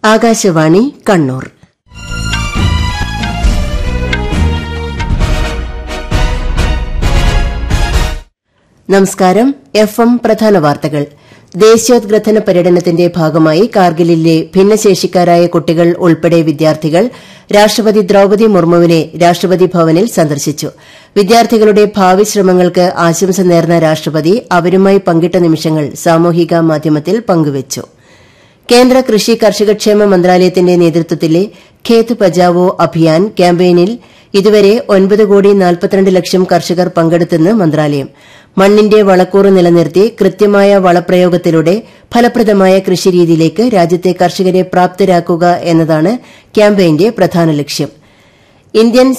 ആകാശവാണി കണ്ണൂർ നമസ്കാരം F M പ്രധാന വാർത്തകൾ ദേശീയോദ്ഗ്രഥന പര്യടനത്തിന്റെ ഭാഗമായി കാർഗിലിലെ ഭിന്നശേഷിക്കാരായ കുട്ടികൾ ഉൾപ്പെടെ വിദ്യാർത്ഥികൾ രാഷ്ട്രപതി ദ്രൌപതി മുർമുവിനെ രാഷ്ട്രപതി ഭവനിൽ സന്ദർശിച്ചു വിദ്യാർത്ഥികളുടെ ഭാവി ശ്രമങ്ങൾക്ക് ആശംസ നേർന്ന രാഷ്ട്രപതി അവരുമായി പങ്കിട്ട നിമിഷങ്ങൾ സാമൂഹിക മാധ്യമത്തിൽ പങ്കുവച്ചു കേന്ദ്ര കൃഷി കർഷകക്ഷേമ മന്ത്രാലയത്തിന്റെ നേതൃത്വത്തിലെ ഖേത് ബചാവോ അഭിയാൻ ക്യാമ്പയിനിൽ ഇതുവരെ ഒൻപത് കോടി നാൽപ്പത്തിരണ്ട് ലക്ഷം കർഷകർ പങ്കെടുത്തെന്ന് മന്ത്രാലയം മണ്ണിന്റെ വളക്കൂറ് നിലനിർത്തി കൃത്യമായ വളപ്രയോഗത്തിലൂടെ ഫലപ്രദമായ കൃഷിരീതിയിലേക്ക് രാജ്യത്തെ കർഷകരെ പ്രാപ്തരാക്കുക എന്നതാണ് ക്യാമ്പയിന്റെ പ്രധാന ലക്ഷ്യം ഇന്ത്യൻ